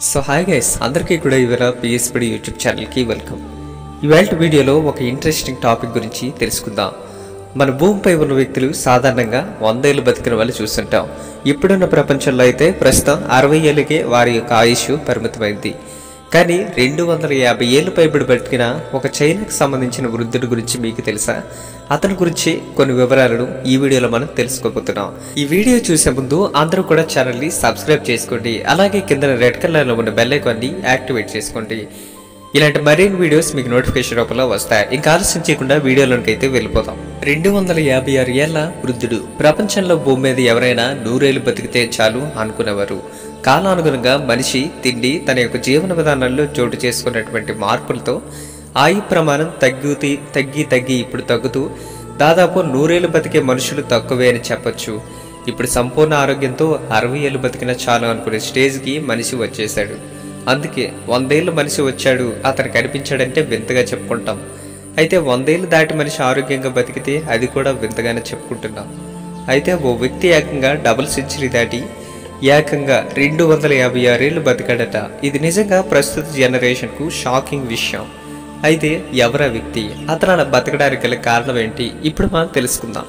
so hi guys అందరికీ కూడా ఇవాళ పిఎస్పిడి యూట్యూబ్ ఛానల్కి వెల్కమ్ ఇవాళ వీడియోలో ఒక ఇంట్రెస్టింగ్ టాపిక్ గురించి తెలుసుకుందాం మన భూమిపై ఉన్న వ్యక్తులు సాధారణంగా వందేళ్ళు బతికిన వాళ్ళు చూస్తుంటాం ఇప్పుడున్న ప్రపంచంలో అయితే ప్రస్తుతం అరవై ఏళ్ళకే వారి యొక్క ఆయుష్ పరిమితమైంది కానీ రెండు వందల యాభై ఏళ్ళు పైబడి బతికిన ఒక చైనాకు సంబంధించిన వృద్ధుడి గురించి మీకు తెలుసా అతని గురించి కొన్ని వివరాలను ఈ వీడియోలో మనం తెలుసుకోబోతున్నాం ఈ వీడియో చూసే ముందు అందరూ కూడా ఛానల్ని సబ్స్క్రైబ్ చేసుకోండి అలాగే కింద రెడ్ కలర్లో ఉన్న బెల్ ఐకాన్ని యాక్టివేట్ చేసుకోండి ఇలాంటి మరిన్ని వీడియోస్ మీకు నోటిఫికేషన్ రూపంలో వస్తాయి ఇంకా ఆలస్యం చేయకుండా వీడియోలోకి అయితే వెళ్ళిపోతాం రెండు వందల యాభై ఆరు ఏళ్ల వృద్ధుడు ప్రపంచంలో భూమి మీద ఎవరైనా నూరేళ్లు బతికితే చాలు అనుకునేవారు కాలానుగుణంగా మనిషి తిండి తన యొక్క జీవన విధానాల్లో చోటు చేసుకున్నటువంటి మార్పులతో ఆయు ప్రమాణం తగ్గుతీ తగ్గి తగ్గి ఇప్పుడు తగ్గుతూ దాదాపు నూరేళ్లు బతికే మనుషులు తక్కువే అని చెప్పొచ్చు ఇప్పుడు సంపూర్ణ ఆరోగ్యంతో అరవై ఏళ్ళు బతికిన చాలు అనుకునే స్టేజ్కి మనిషి వచ్చేసాడు అందుకే వందేళ్ళు మనిషి వచ్చాడు అతను కనిపించాడంటే వింతగా చెప్పుకుంటాం అయితే వందేళ్ళు దాటి మనిషి ఆరోగ్యంగా బతికితే అది కూడా వింతగానే చెప్పుకుంటున్నాం అయితే ఓ వ్యక్తి ఏకంగా డబుల్ సెంచరీ దాటి ఏకంగా రెండు వందల యాభై ఆరేళ్ళు బతికాడట ఇది నిజంగా ప్రస్తుత జనరేషన్కు షాకింగ్ విషయం అయితే ఎవరా వ్యక్తి అతను అలా బతకడానికి గల కారణం ఏంటి ఇప్పుడు మనం తెలుసుకుందాం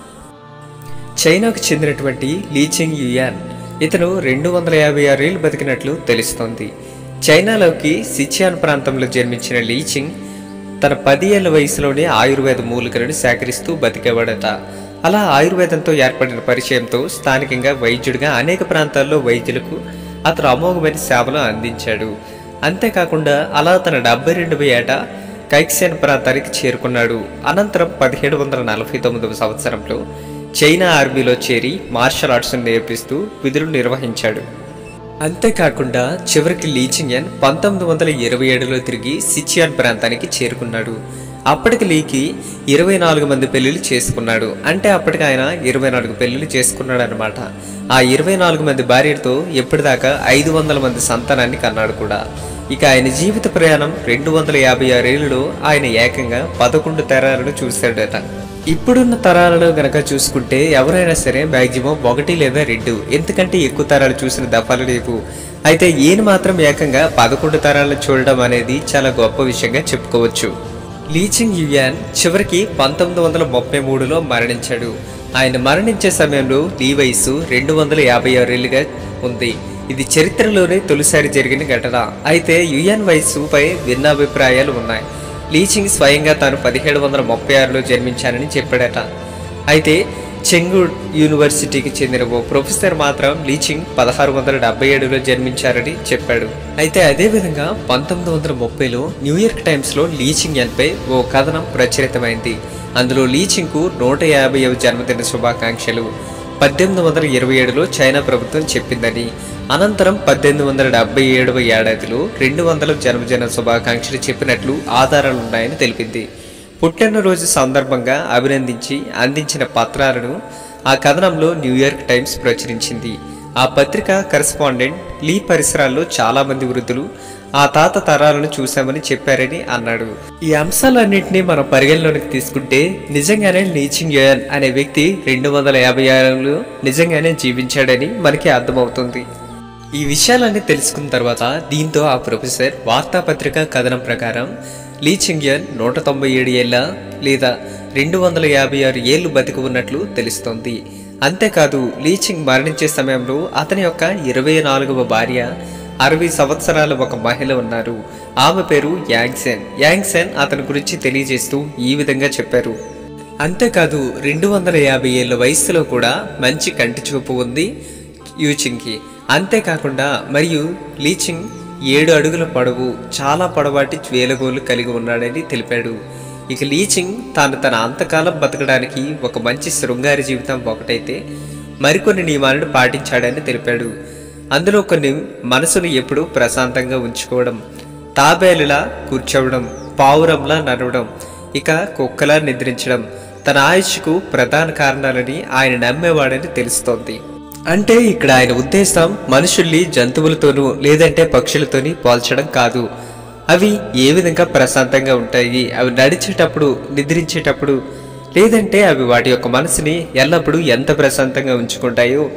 చైనాకు చెందినటువంటి లీచింగ్ యుయాన్ ఇతను రెండు వందల యాభై ఆరేళ్ళు బతికినట్లు తెలుస్తోంది చైనాలోకి సిచియాన్ ప్రాంతంలో జన్మించిన లీచింగ్ తన పది ఏళ్ల వయసులోనే ఆయుర్వేద మూలికలను సేకరిస్తూ బతికేవాడట అలా ఆయుర్వేదంతో ఏర్పడిన పరిచయంతో స్థానికంగా వైద్యుడిగా అనేక ప్రాంతాల్లో వైద్యులకు అతను అమోఘమైన సేవలు అందించాడు అంతేకాకుండా అలా తన డెబ్బై రెండవ ఏట కైక్సేన్ ప్రాంతానికి చేరుకున్నాడు అనంతరం పదిహేడు వందల నలభై తొమ్మిదవ సంవత్సరంలో చైనా ఆర్మీలో చేరి మార్షల్ ఆర్ట్స్ నేర్పిస్తూ విధులు నిర్వహించాడు అంతేకాకుండా చివరికి లీచింగ్యన్ పంతొమ్మిది వందల ఇరవై ఏడులో తిరిగి సిచియాన్ ప్రాంతానికి చేరుకున్నాడు అప్పటికి లీకి ఇరవై నాలుగు మంది పెళ్లిళ్ళు చేసుకున్నాడు అంటే అప్పటికి ఆయన ఇరవై నాలుగు పెళ్లిళ్ళు చేసుకున్నాడు అనమాట ఆ ఇరవై నాలుగు మంది భార్యలతో ఎప్పటిదాకా ఐదు వందల మంది సంతానాన్ని కన్నాడు కూడా ఇక ఆయన జీవిత ప్రయాణం రెండు వందల యాభై ఆరేళ్లలో ఆయన ఏకంగా పదకొండు తరాలను చూశాడట ఇప్పుడున్న తరాలలో గనక చూసుకుంటే ఎవరైనా సరే మ్యాక్సిమం ఒకటి లేదా రెండు ఎందుకంటే ఎక్కువ తరాలు చూసిన దఫాలు లేవు అయితే ఈయన మాత్రం ఏకంగా పదకొండు తరాలను చూడడం అనేది చాలా గొప్ప విషయంగా చెప్పుకోవచ్చు లీచింగ్ యుయాన్ చివరికి పంతొమ్మిది వందల ముప్పై మూడులో మరణించాడు ఆయన మరణించే సమయంలో లీ వయసు రెండు వందల యాభై ఆరేళ్లుగా ఉంది ఇది చరిత్రలోనే తొలిసారి జరిగిన ఘటన అయితే యుఎన్ వయసుపై భిన్నాభిప్రాయాలు ఉన్నాయి లీచింగ్ స్వయంగా తాను పదిహేడు వందల ముప్పై ఆరులో జన్మించానని చెప్పాడట అయితే చెంగు యూనివర్సిటీకి చెందిన ఓ ప్రొఫెసర్ మాత్రం లీచింగ్ పదహారు వందల డెబ్బై ఏడులో జన్మించారని చెప్పాడు అయితే అదేవిధంగా పంతొమ్మిది వందల ముప్పైలో న్యూయార్క్ టైమ్స్లో లీచింగ్ ఎన్పై ఓ కథనం ప్రచురితమైంది అందులో లీచింగ్కు నూట యాభైవ జన్మదిన శుభాకాంక్షలు పద్దెనిమిది వందల ఇరవై ఏడులో చైనా ప్రభుత్వం చెప్పిందని అనంతరం పద్దెనిమిది వందల డెబ్బై ఏడవ ఏడాదిలో రెండు వందల జన్మదిన శుభాకాంక్షలు చెప్పినట్లు ఆధారాలున్నాయని తెలిపింది పుట్టినరోజు సందర్భంగా అభినందించి అందించిన పత్రాలను ఆ కథనంలో న్యూయార్క్ టైమ్స్ ప్రచురించింది ఆ పత్రిక కరెస్పాండెంట్ లీ పరిసరాల్లో చాలా మంది వృద్ధులు ఆ తాత తరాలను చూశామని చెప్పారని అన్నాడు ఈ అంశాలన్నింటినీ మనం పరిగణలోకి తీసుకుంటే నిజంగానే లీచింగ్ యోయన్ అనే వ్యక్తి రెండు వందల యాభై ఆరులో నిజంగానే జీవించాడని మనకి అర్థమవుతుంది ఈ విషయాలన్నీ తెలుసుకున్న తర్వాత దీంతో ఆ ప్రొఫెసర్ వార్తాపత్రిక కథనం ప్రకారం లీ చింగ్యన్ నూట తొంభై ఏడు ఏళ్ళ లేదా రెండు వందల యాభై ఆరు ఏళ్ళు బతికి ఉన్నట్లు తెలుస్తోంది అంతేకాదు లీచింగ్ మరణించే సమయంలో అతని యొక్క ఇరవై నాలుగవ భార్య అరవై సంవత్సరాల ఒక మహిళ ఉన్నారు ఆమె పేరు యాంగ్సెన్ యాంగ్సెన్ అతని గురించి తెలియజేస్తూ ఈ విధంగా చెప్పారు అంతేకాదు రెండు వందల యాభై ఏళ్ళ వయసులో కూడా మంచి కంటి చూపు ఉంది యూచింగ్కి అంతేకాకుండా మరియు లీచింగ్ ఏడు అడుగుల పొడవు చాలా పొడవాటి వేలగోలు కలిగి ఉన్నాడని తెలిపాడు ఇక లీచింగ్ తాను తన అంతకాలం బతకడానికి ఒక మంచి శృంగార జీవితం ఒకటైతే మరికొన్ని నియమాలను పాటించాడని తెలిపాడు అందులో కొన్ని మనసును ఎప్పుడూ ప్రశాంతంగా ఉంచుకోవడం తాబేలులా కూర్చోవడం పావురంలా నడవడం ఇక కుక్కలా నిద్రించడం తన ఆయుష్కు ప్రధాన కారణాలని ఆయన నమ్మేవాడని తెలుస్తోంది అంటే ఇక్కడ ఆయన ఉద్దేశం మనుషుల్ని జంతువులతోనూ లేదంటే పక్షులతోని పోల్చడం కాదు అవి ఏ విధంగా ప్రశాంతంగా ఉంటాయి అవి నడిచేటప్పుడు నిద్రించేటప్పుడు లేదంటే అవి వాటి యొక్క మనసుని ఎల్లప్పుడూ ఎంత ప్రశాంతంగా ఉంచుకుంటాయో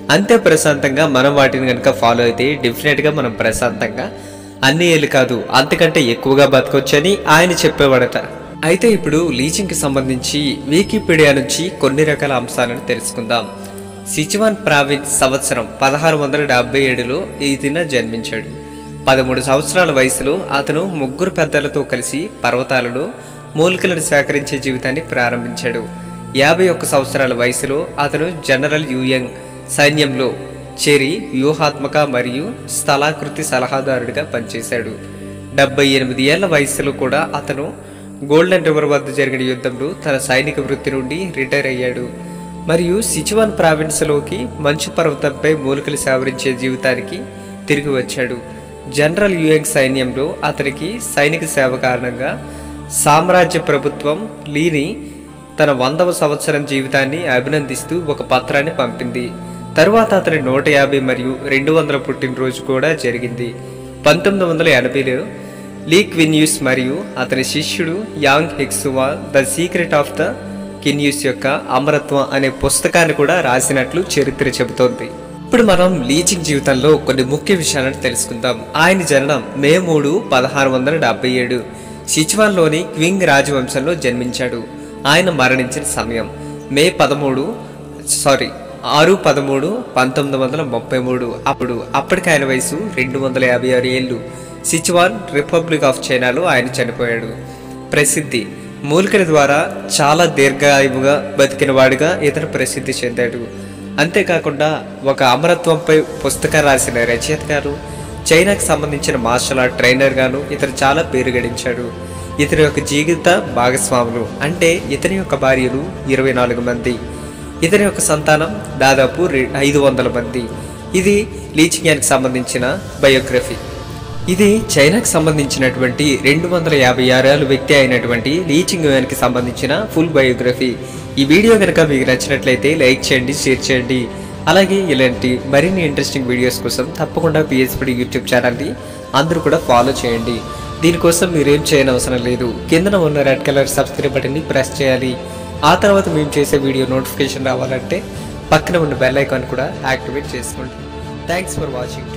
అంతే ప్రశాంతంగా మనం వాటిని కనుక ఫాలో అయితే డెఫినెట్గా మనం ప్రశాంతంగా అన్ని ఏళ్ళు కాదు అంతకంటే ఎక్కువగా బతకొచ్చని ఆయన చెప్పేవాడట అయితే ఇప్పుడు లీచింగ్కి సంబంధించి వికీపీడియా నుంచి కొన్ని రకాల అంశాలను తెలుసుకుందాం సిచువాన్ ప్రావిన్స్ సంవత్సరం పదహారు వందల డెబ్బై ఏడులో ఈ దిన జన్మించాడు పదమూడు సంవత్సరాల వయసులో అతను ముగ్గురు పెద్దలతో కలిసి పర్వతాలలో మూలికలను సేకరించే జీవితాన్ని ప్రారంభించాడు యాభై ఒక్క సంవత్సరాల వయసులో అతను జనరల్ యూయంగ్ సైన్యంలో చేరి వ్యూహాత్మక మరియు స్థలాకృతి సలహాదారుడిగా పనిచేశాడు డెబ్బై ఎనిమిది ఏళ్ల వయసులో కూడా అతను గోల్డెన్ రివర్ వద్ద జరిగిన యుద్ధంలో తన సైనిక వృత్తి నుండి రిటైర్ అయ్యాడు మరియు సిచువాన్ ప్రావిన్స్లోకి మంచు పర్వతంపై మూలికలు సేవరించే జీవితానికి తిరిగి వచ్చాడు జనరల్ యుఎంగ్ సైన్యంలో అతనికి సైనిక సేవ కారణంగా సామ్రాజ్య ప్రభుత్వం లీని తన వందవ సంవత్సరం జీవితాన్ని అభినందిస్తూ ఒక పత్రాన్ని పంపింది తరువాత అతని నూట యాభై మరియు రెండు వందల పుట్టినరోజు కూడా జరిగింది పంతొమ్మిది వందల ఎనభైలో లీ క్విన్యూస్ మరియు అతని శిష్యుడు యాంగ్ హెక్సువా ద సీక్రెట్ ఆఫ్ ద కిన్యూస్ యొక్క అమరత్వం అనే పుస్తకాన్ని కూడా రాసినట్లు చరిత్ర చెబుతోంది ఇప్పుడు మనం లీచింగ్ జీవితంలో కొన్ని ముఖ్య విషయాలను తెలుసుకుందాం ఆయన జననం మే మూడు పదహారు వందల డెబ్బై ఏడు సిచువాన్లోని క్వింగ్ రాజవంశంలో జన్మించాడు ఆయన మరణించిన సమయం మే పదమూడు సారీ ఆరు పదమూడు పంతొమ్మిది వందల ముప్పై మూడు అప్పుడు అప్పటికి ఆయన వయసు రెండు వందల యాభై ఆరు ఏళ్ళు సిచువాన్ రిపబ్లిక్ ఆఫ్ చైనాలో ఆయన చనిపోయాడు ప్రసిద్ధి మూలికల ద్వారా చాలా దీర్ఘాయువుగా బతికిన వాడిగా ఇతను ప్రసిద్ధి చెందాడు అంతేకాకుండా ఒక అమరత్వంపై పుస్తకం రాసిన రచయిత గారు చైనాకు సంబంధించిన మార్షల్ ఆర్ట్ ట్రైనర్ గాను ఇతను చాలా పేరు గడించాడు ఇతని యొక్క జీవిత భాగస్వాములు అంటే ఇతని యొక్క భార్యలు ఇరవై నాలుగు మంది ఇతని యొక్క సంతానం దాదాపు రె- ఐదు వందల మంది ఇది లీచింగ్యానికి సంబంధించిన బయోగ్రఫీ ఇది చైనాకు సంబంధించినటువంటి రెండు వందల యాభై ఆరేళ్ళ వ్యక్తి అయినటువంటి లీచింగ్ కి సంబంధించిన ఫుల్ బయోగ్రఫీ ఈ వీడియో కనుక మీకు నచ్చినట్లయితే లైక్ చేయండి షేర్ చేయండి అలాగే ఇలాంటి మరిన్ని ఇంట్రెస్టింగ్ వీడియోస్ కోసం తప్పకుండా పిఎస్పడి యూట్యూబ్ ఛానల్ని అందరూ కూడా ఫాలో చేయండి దీనికోసం మీరేం చేయని అవసరం లేదు కిందన ఉన్న రెడ్ కలర్ సబ్స్క్రైబ్ బటన్ని ప్రెస్ చేయాలి ఆ తర్వాత మేము చేసే వీడియో నోటిఫికేషన్ రావాలంటే పక్కన ఉన్న బెల్ ఐకాన్ కూడా యాక్టివేట్ చేసుకోండి థ్యాంక్స్ ఫర్ వాచింగ్